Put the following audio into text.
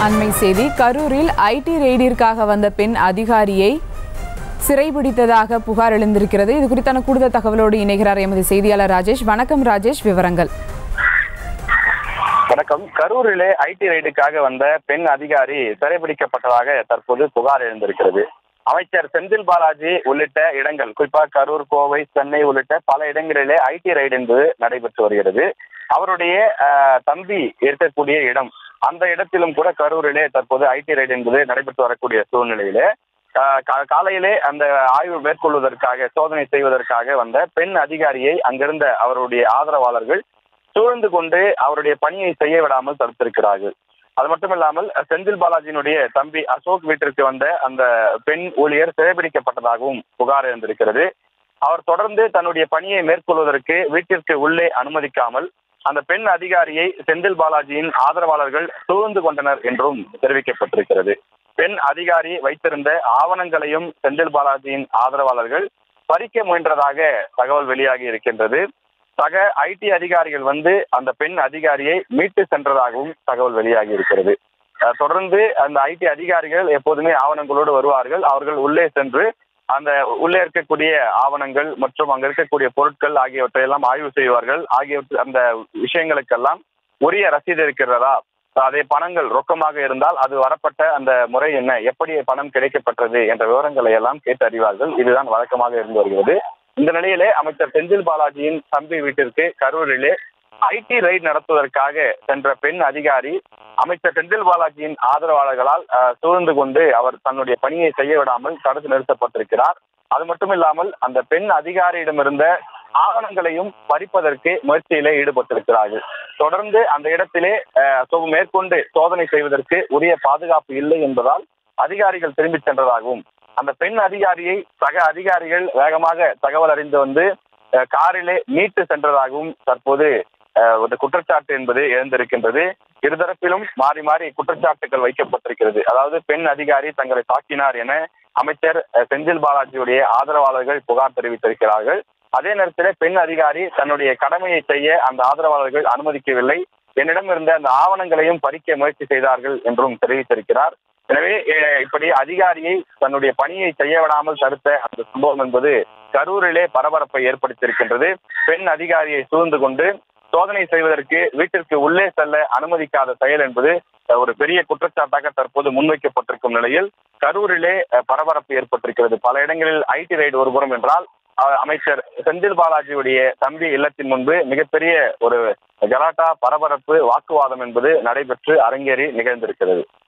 அண்மை செய்தி கரூரில் ஐடி ரெய்டிற்காக வந்த பெண் அதிகாரியை சிறைபிடித்ததாக புகார் எழுந்திருக்கிறது இது குறித்தான கூடுதல் தகவலோடு இணைகிறார் எமது செய்தியாளர் ராஜேஷ் வணக்கம் ராஜேஷ் விவரங்கள் வணக்கம் கரூரிலே ஐடி ரைடுக்காக வந்த பெண் அதிகாரி சிறைபிடிக்கப்பட்டதாக தற்போது புகார் எழுந்திருக்கிறது அமைச்சர் செந்தில் பாலாஜி உள்ளிட்ட இடங்கள் குறிப்பாக கரூர் கோவை சென்னை உள்ளிட்ட பல இடங்களிலே ஐடி ரைடு என்பது நடைபெற்று வருகிறது அவருடைய அஹ், தம்பி இருக்கக்கூடிய இடம் அந்த இடத்திலும் கூட கரூரிலே தற்போது ஐடி ரைடு என்பது நடைபெற்று வரக்கூடிய சூழ்நிலையிலே அஹ், கா- காலையிலே அந்த ஆய்வு மேற்கொள்வதற்காக சோதனை செய்வதற்காக வந்த பெண் அதிகாரியை அங்கிருந்த அவருடைய ஆதரவாளர்கள் சூழ்ந்து கொண்டு அவருடைய பணியை செய்ய விடாமல் தடுத்திருக்கிறார்கள் அது மட்டும் இல்லாமல் செந்தில் பாலாஜியினுடைய தம்பி அசோக் வீட்டிற்கு வந்த அந்த பெண் ஊழியர் சிறைபிடிக்கப்பட்டதாகவும் புகார் இருந்திருக்கிறது அவர் தொடர்ந்து தன்னுடைய பணியை மேற்கொள்வதற்கு வீட்டிற்கு உள்ளே அனுமதிக்காமல் அந்த பெண் அதிகாரியை செந்தில் பாலாஜியின் ஆதரவாளர்கள் சூழ்ந்து கொண்டனர் என்றும் தெரிவிக்கப்பட்டிருக்கிறது பெண் அதிகாரி வைத்திருந்த ஆவணங்களையும் செந்தில் பாலாஜியின் ஆதரவாளர்கள் பறிக்க முயன்றதாக தகவல் வெளியாகி இருக்கின்றது சக ஐடி அதிகாரிகள் வந்து அந்த பெண் அதிகாரியை மீட்டு சென்றதாகவும் தகவல் வெளியாகி இருக்கிறது அஹ் தொடர்ந்து அந்த ஐடி அதிகாரிகள் எப்போதுமே ஆவணங்களோடு வருவார்கள் அவர்கள் உள்ளே சென்று அந்த உள்ளே இருக்கக்கூடிய ஆவணங்கள் மற்றும் அங்க இருக்கக்கூடிய பொருட்கள் ஆகியவற்றை எல்லாம் ஆய்வு செய்வார்கள் ஆகியவற்றை அந்த விஷயங்களுக்கெல்லாம் உரிய ரசீது இருக்கிறதா அதே பணங்கள் ரொக்கமாக இருந்தால் அது வரப்பட்ட அந்த முறை என்ன எப்படி பணம் கிடைக்கப்பட்டது என்ற விவரங்களை எல்லாம் கேட்டு அறிவார்கள் இதுதான் வழக்கமாக இருந்து வருகிறது இந்த நிலையிலே அமைச்சர் செந்தில் பாலாஜியின் தம்பி வீட்டிற்கு கரூரிலே ஐடி ரைட் நடத்துவதற்காக சென்ற பெண் அதிகாரி அமைச்சர் செந்தில் பாலாஜியின் ஆதரவாளர்களால் அஹ், சூழ்ந்து கொண்டு அவர் தன்னுடைய பணியை செய்ய விடாமல் தடுத்து நிறுத்தப்பட்டிருக்கிறார் அது மட்டும் இல்லாமல் அந்த பெண் அதிகாரியிடமிருந்த ஆவணங்களையும் பறிப்பதற்கு முயற்சியிலே ஈடுபட்டிருக்கிறார்கள் தொடர்ந்து அந்த இடத்திலே அஹ், சோ- மேற்கொண்டு சோதனை செய்வதற்கு உரிய பாதுகாப்பு இல்லை என்பதால் அதிகாரிகள் திரும்பிச் சென்றதாகவும் அந்த பெண் அதிகாரியை சக அதிகாரிகள் வேகமாக தகவல் அறிந்து வந்து அஹ், காரிலே மீட்டு சென்றதாகவும் தற்போது அஹ், ஒரு குற்றச்சாட்டு என்பது எழுந்திருக்கின்றது இருதரப்பிலும் மாறி மாறி குற்றச்சாட்டுகள் வைக்கப்பட்டிருக்கிறது அதாவது பெண் அதிகாரி தங்களை தாக்கினார் என அமைச்சர் அஹ், செந்தில் பாலாஜியுடைய ஆதரவாளர்கள் புகார் தெரிவித்திருக்கிறார்கள் அதே நேரத்தில் பெண் அதிகாரி தன்னுடைய கடமையை செய்ய அந்த ஆதரவாளர்கள் அனுமதிக்கவில்லை என்னிடம் இருந்த அந்த ஆவணங்களையும் பறிக்க முயற்சி செய்தார்கள் என்றும் தெரிவித்திருக்கிறார் எனவே அஹ், இப்படி அதிகாரியை தன்னுடைய பணியை செய்ய விடாமல் தடுத்த அந்த சம்பவம் என்பது கரூரிலே பரபரப்பை ஏற்படுத்தியிருக்கின்றது பெண் அதிகாரியை சூழ்ந்து கொண்டு சோதனை செய்வதற்கு வீட்டிற்கு உள்ளே செல்ல அனுமதிக்காத செயல் என்பது அஹ், ஒரு பெரிய குற்றச்சாட்டாக தற்போது முன்வைக்கப்பட்டிருக்கும் நிலையில் கரூரிலே அஹ், பரபரப்பு ஏற்பட்டிருக்கிறது பல இடங்களில் ஐடி ரைடு ஒருபுறம் என்றால் அஹ், அமைச்சர் செந்தில் பாலாஜியுடைய தம்பி இல்லத்தின் முன்பு மிகப்பெரிய ஒரு கலாட்டா பரபரப்பு வாக்குவாதம் என்பது நடைபெற்று அரங்கேறி நிகழ்ந்திருக்கிறது